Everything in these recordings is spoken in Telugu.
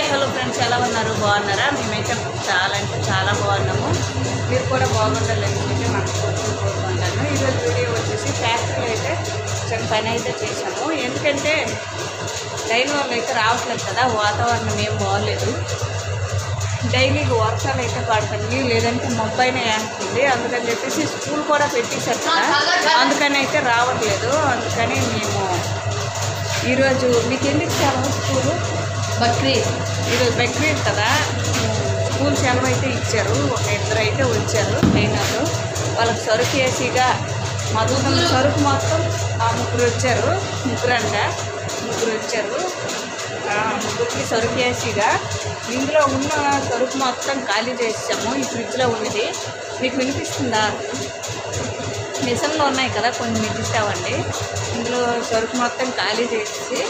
హలో ఫ్రెండ్స్ ఎలా ఉన్నారు బాగున్నారా మేమైతే చాలా అంటే చాలా బాగున్నాము మీరు కూడా బాగుండాలని అయితే మనస్ఫూర్తిగా కోరుకుంటాను ఈరోజు వీడియో వచ్చేసి ఫ్యాక్టరీలో అయితే చిన్న పని అయితే చేశాము ఎందుకంటే లైన్ వాళ్ళు అయితే రావట్లేదు కదా వాతావరణం ఏం బాగోలేదు డైలీ వర్షాలు అయితే పడుతుంది లేదంటే మొబ్బైనా వేస్తుంది అందుకని చెప్పేసి స్కూల్ కూడా పెట్టేశారు కదా అందుకని అయితే రావట్లేదు అందుకని మేము ఈరోజు మీకు ఎందుకు సెలవు స్కూలు బక్రీద్ ఈరోజు బక్రీద్ కదా స్కూల్ సెలవు అయితే ఇచ్చారు ఒక ఇద్దరు అయితే వచ్చారు ట్రైనర్లు వాళ్ళకి సరుకు వేసిగా మొత్తం సరుకు మొత్తం ఆ ముగ్గురు వచ్చారు ముగ్గురు అంట ముగ్గురు వచ్చారు ఆ ముగ్గురికి సరుకు వేసిగా ఇందులో ఉన్న సరుకు మొత్తం ఖాళీ చేసాము ఈ ఫ్రిడ్జ్లో ఉన్నది మీకు వినిపిస్తుందా మిషన్లో ఉన్నాయి కదా కొన్ని మిగిలిస్తామండి ఇందులో సరుకు మొత్తం ఖాళీ చేసి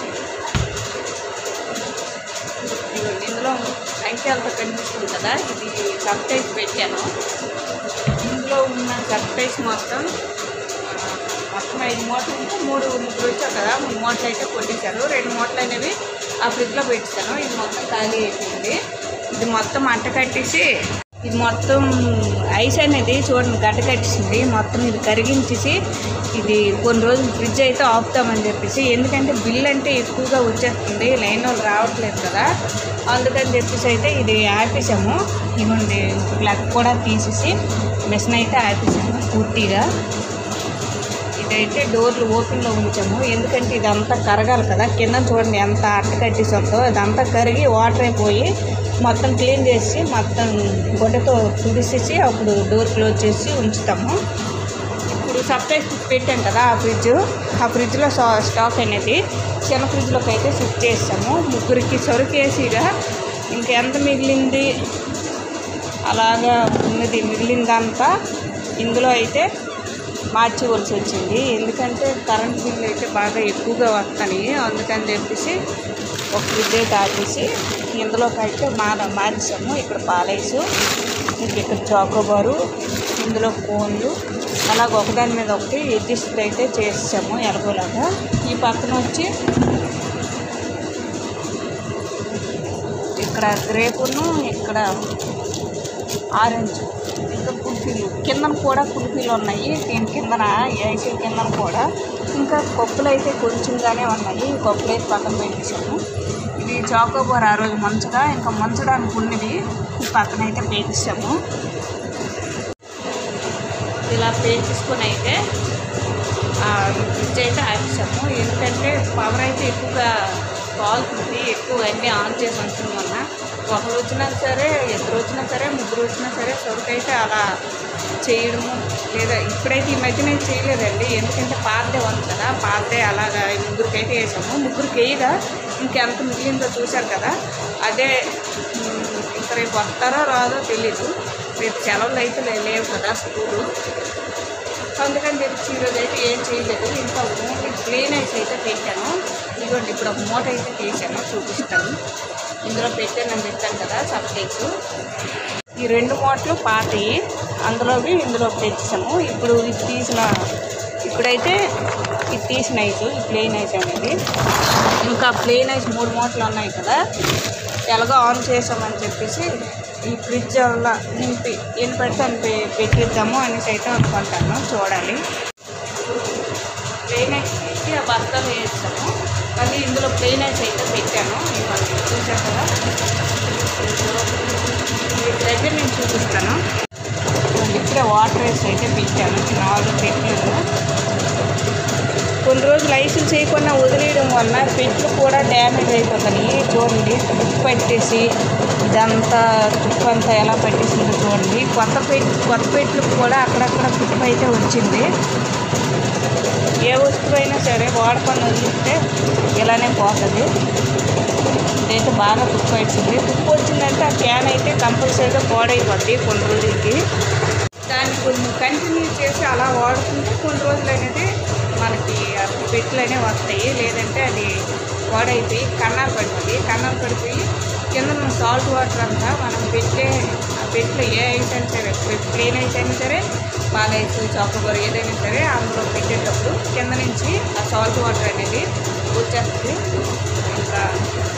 ఇదిగోండి, ఇందులో సంఖ్యలతో కనిపిస్తుంది కదా ఇది సర్ప్రైజ్ పెట్టాను ఇందులో ఉన్న సర్ప్రైజ్ మొత్తం ఆ, మొత్తం ఐదు మూటలు ఉంటే మూడు ముగ్గురు వచ్చారు కదా మూడు మూటలు అయితే కొట్టేశారు రెండు మూటలు అనేవి ఆ ఫ్రిడ్జ్లో పెట్టాను ఇది మొత్తం ఖాళీ అయిపోయింది ఇది మొత్తం అంట కట్టేసి ఇది మొత్తం ఐస్ అనేది చూడండి గడ్డ కట్టేసింది మొత్తం ఇది కరిగించేసి ఇది కొన్ని రోజులు ఫ్రిడ్జ్ అయితే ఆపుతామని చెప్పేసి ఎందుకంటే బిల్ అంటే ఎక్కువగా వచ్చేస్తుంది లైన్ వాళ్ళు రావట్లేదు కదా అందుకని చెప్పేసి అయితే ఇది ఆపేసాము ఇవ్వండి ప్లగ్ కూడా తీసేసి మిషన్ అయితే ఆపేసాము పూర్తిగా ఇదైతే డోర్లు ఓపెన్లో ఉంచాము ఎందుకంటే ఇదంతా కరగాలి కదా కింద చూడండి ఎంత అట్ట కట్టేసి ఉందో ఇదంతా కరిగి వాటర్ అయిపోయి మొత్తం క్లీన్ చేసి మొత్తం గుడ్డతో తుడిసేసి అప్పుడు డోర్ క్లోజ్ చేసి ఉంచుతాము ఇప్పుడు సప్లై పెట్టాం కదా ఆ ఫ్రిడ్జ్ ఆ ఫ్రిడ్జ్లో స్టా- స్టాక్ అనేది చిన్న ఫ్రిడ్జ్లోకి అయితే షిఫ్ట్ చేస్తాము ముగ్గురికి సరుకేసిగా ఇంకెంత మిగిలింది అలాగా ఉన్నది మిగిలిందంతా ఇందులో అయితే మార్చవలసి వచ్చింది ఎందుకంటే కరెంట్ బిల్లు అయితే బాగా ఎక్కువగా వస్తాయి అందుకని చెప్పేసి ఒక ఫ్రిడ్జ్ అయితే ఆపేసి ఇందులోకి అయితే మా మార్చాము ఇక్కడ పాలైసు ఇంక ఇక్కడ చాకోబారు ఇందులో కోన్లు అలాగ ఒకదాని మీద ఒకటి అడ్జస్ట్ అయితే చేసాము ఎలాగోలాగా ఈ పక్కన వచ్చి ఇక్కడ గ్రేపును ఇక్కడ ఆరెంజ్ ఇంకా కుల్ఫీలు కిందన కూడా కుల్ఫీలు ఉన్నాయి దీని కిందన ఏసీ కిందన కూడా ఇంకా కప్పులు అయితే కొంచెంగానే ఉన్నాయి ఈ కప్పులు అయితే పక్కన పెట్టేసాము ఇది చాకోబార్ ఆ రోజు మంచగా ఇంకా మంచడానికి ఉన్నది ఈ పక్కన అయితే పేటిస్తాము ఇలా పేర్చేసుకొని అయితే ఆ, ఫ్రిడ్జ్ అయితే ఆపేసాము ఎందుకంటే పవర్ అయితే ఎక్కువగా కాలుతుంది ఎక్కువ అన్నీ ఆన్ చేసి ఉంచడం వల్ల ఒకరు వచ్చినా సరే ఇద్దరు వచ్చినా సరే ముగ్గురు వచ్చినా సరే సరుకు అయితే అలా చేయడము లేదా ఇప్పుడైతే ఈ మధ్యన అయితే చేయలేదండి ఎందుకంటే పాతదే ఉంది కదా పాతదే అలాగా ఈ ముగ్గురికి అయితే వేసాము ముగ్గురికి వేయగా ఇంకెంత మిగిలిందో చూశారు కదా అదే ఉమ్, ఇంకా రేపు వస్తారో రాదో తెలీదు రేపు సెలవులు అయితే లే- లేవు కదా స్కూలు అందుకని చెప్పి ఈరోజు అయితే ఏం చేయలేదు ఇంకా ఓన్లీ క్లీన్ ఐస్ అయితే పెట్టాను ఇదిగోండి ఇప్పుడు ఒక మూట అయితే తీసాను చూపిస్తాను ఇందులో పెట్టాను పెట్టాను కదా సబ్టైట్స్ ఈ రెండు మూటలు పాతవి అందులోవి ఇందులో తెచ్చాము ఇప్పుడు ఇది తీసిన ఇప్పుడైతే ఇది తీసిన ఐస్ ఈ ప్లెయిన్ ఐస్ అనేది ఇంకా ప్లెయిన్ ఐస్ మూడు మూటలు ఉన్నాయి కదా ఎలాగో ఆన్ చేసామని చెప్పేసి ఈ ఫ్రిడ్జ్ వల్ల నింపి ఎన్ని పెడితే అని పె- పెట్టిద్దాము అనేసి అయితే అనుకుంటాను చూడాలి ప్లెయిన్ ఐస్ తీసి ఆ బస్తాలో వేస్తాము మళ్ళీ ఇందులో ప్లెయిన్ ఐస్ అయితే పెట్టాను ఇవ్వండి చూసారు కదా మీకు దగ్గర నేను చూపిస్తాను ఇప్పుడే వాటర్ వేసి అయితే పెట్టాను నాలుగు పెట్లు కొన్ని రోజులు ఐసులు చేయకుండా వదిలేయడం వల్ల పెట్లు కూడా డ్యామేజ్ అయిపోతాయి చూడండి తుప్పు పట్టేసి ఇదంతా తుప్పు అంతా ఎలా పట్టేసిందో చూడండి కొత్త పెట్ కొత్త పెట్లకు కూడా అక్కడక్కడ తుప్పు అయితే వచ్చింది ఏ వస్తువు అయినా సరే వాడకుండా వదిలిస్తే ఇలానే పోతుంది ఇదైతే బాగా తుప్పు వచ్చింది తుప్పు వచ్చిందంటే ఆ క్యాన్ అయితే కంపల్సరీగా పాడైపోద్ది కొన్ని రోజులకి దాన్ని కొంచెం కంటిన్యూ చేసి అలా వాడుకుంటే కొన్ని రోజులు అనేది మనకి ఆ పెట్లు అనేవి వస్తాయి లేదంటే అది పాడైపోయి కన్నాలు పడిపోయి కన్నాలు పడిపోయి కింద ఉన్న సాల్ట్ వాటర్ అంతా మనం పెట్టే ఆ పెట్లు ఏ ఐస్ అయినా సరే ప్లేన్ ఐస్ అయినా సరే పాల ఐస్ చాకోబార్ ఏదైనా సరే అందులో పెట్టేటప్పుడు కింద నుంచి ఆ సాల్ట్ వాటర్ అనేది వచ్చేస్తుంది ఇంకా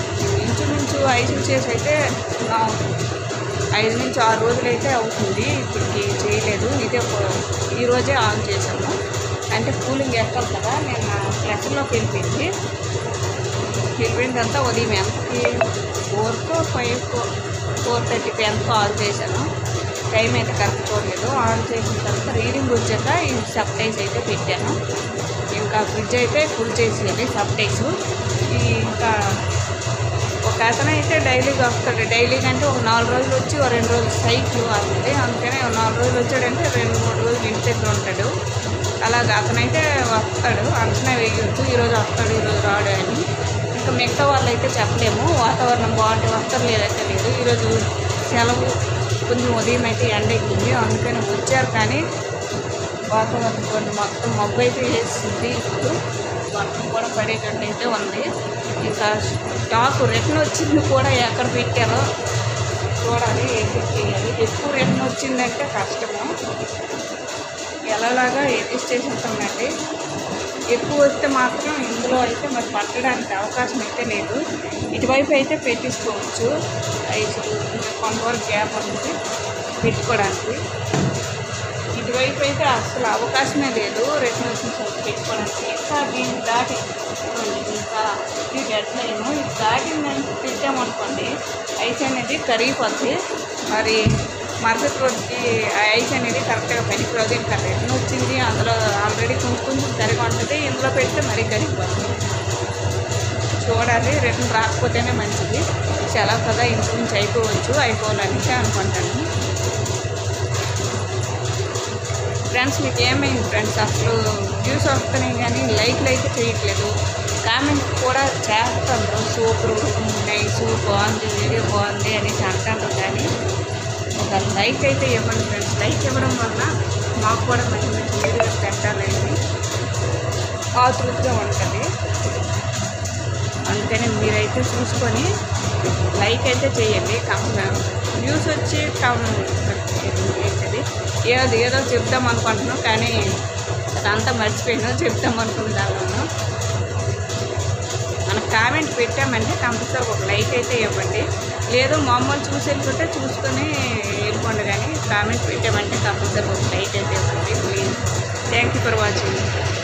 ఇంచుమించు ఐదు చేసి అయితే ఆ, ఐదు నుంచి ఆరు రోజులు అయితే అవుతుంది ఇప్పటికి చేయలేదు ఇదే ఒక- ఈ రోజే ఆన్ చేసాము అంటే కూలింగ్ ఎక్కాలి కదా నేను ప్లస్లోకి వెళ్ళిపోయింది వెళ్ళిపోయిందంతా ఉదయం ఎంతకి ఫోర్కో ఫైవ్కో ఫోర్ థర్టీకి ఎంతకో ఆన్ చేశాను టైం అయితే కరెక్ట్ చూడలేదు ఆన్ చేసిన తర్వాత రీడింగ్ వచ్చాక ఈ సబ్టైస్ అయితే పెట్టాను ఇంకా ఫ్రిడ్జ్ అయితే ఫుల్ చేసేయాలి సబ్టైస్ ఈ ఇంకా ఒక అతను అయితే డైలీగా వస్తాడు డైలీగా అంటే ఒక నాలుగు రోజులు వచ్చి ఒక రెండు రోజులు సైకిల్ అవుతుంది అందుకని ఒక నాలుగు రోజులు వచ్చాడంటే రెండు మూడు రోజులు ఇంటి దగ్గర ఉంటాడు అలాగా అతనైతే వస్తాడు అంచనా వేయొచ్చు ఈరోజు వస్తాడు ఈరోజు రాడు అని ఇంకా మిగతా వాళ్ళు అయితే చెప్పలేము వాతావరణం బాగుంటే వస్తారు లేదంటే లేదు ఈరోజు సెలవు కొంచెం ఉదయం అయితే ఎండ ఎక్కింది అందుకని వచ్చారు కానీ వాతావరణం కొన్ని మొత్తం మబ్బు అయితే వేసింది ఇప్పుడు వర్షం కూడా పడేటట్టు అయితే ఉంది ఇంకా స్టాక్ రిటర్న్ వచ్చింది కూడా ఎక్కడ పెట్టారో చూడాలి ఎడిట్ చేయాలి ఎక్కువ రిటర్న్ వచ్చిందంటే కష్టము ఎలాగా ఎడిట్ చేసి ఉంటుందండి ఎక్కువ వస్తే మాత్రం ఇందులో అయితే మరి పట్టడానికి అవకాశం అయితే లేదు ఇటువైపు అయితే పెట్టించుకోవచ్చు ఐదు కొంతవరకు గ్యాప్ ఉంది పెట్టుకోవడానికి ఇటువైపు అయితే అసలు అవకాశమే లేదు రిటర్న్ వచ్చిన పెట్టుకోవడానికి ఇంకా దీన్ని దాటి ఇంకా ఇది డెడ్ లైన్ ఇది దాటిందని పెట్టామనుకోండి ఐస్ అనేది కరిగిపోద్ది మరి మరుసటి రోజుకి ఆ ఐస్ అనేది కరెక్ట్గా పనికిరాదు ఇంకా రిటర్న్ వచ్చింది అందులో ఆల్రెడీ కొంచెం కొంచెం కరిగి ఉంటుంది ఇందులో పెడితే మరీ కరిగిపోతుంది చూడాలి రిటర్న్ రాకపోతేనే మంచిది సెలవు కదా ఇంచుమించు అయిపోవచ్చు అయిపోవాలనేసి అనుకుంటాను ఫ్రెండ్స్ మీకు ఏమైంది ఫ్రెండ్స్ అసలు వ్యూస్ వస్తున్నాయి కానీ లైక్లు అయితే చేయట్లేదు కామెంట్ కూడా చేస్తాను సూపర్ నైస్ బాగుంది వీడియో బాగుంది అనేసి అంటాను కానీ ఒక లైక్ అయితే ఇవ్వండి ఫ్రెండ్స్ లైక్ ఇవ్వడం వల్ల మాకు కూడా మంచి మంచి వీడియోస్ పెట్టాలని ఆతృతగా ఉంటుంది అందుకని మీరైతే చూసుకొని లైక్ అయితే చేయండి కంపల్సరీ వ్యూస్ వచ్చి కం ఏంటది ఏదో ఏదో చెప్దాం అనుకుంటున్నాం కానీ అదంతా మర్చిపోయాను చెప్దాం అనుకుంటాను మనం కామెంట్ పెట్టామంటే కంపల్సరీ ఒక లైక్ అయితే ఇవ్వండి లేదు మామూలు చూసి వెళ్ళిపోతే చూసుకొని వెళ్ళిపోండి కానీ కామెంట్ పెట్టామంటే కంపల్సరీ ఒక లైక్ అయితే ఇవ్వండి please thank you for watching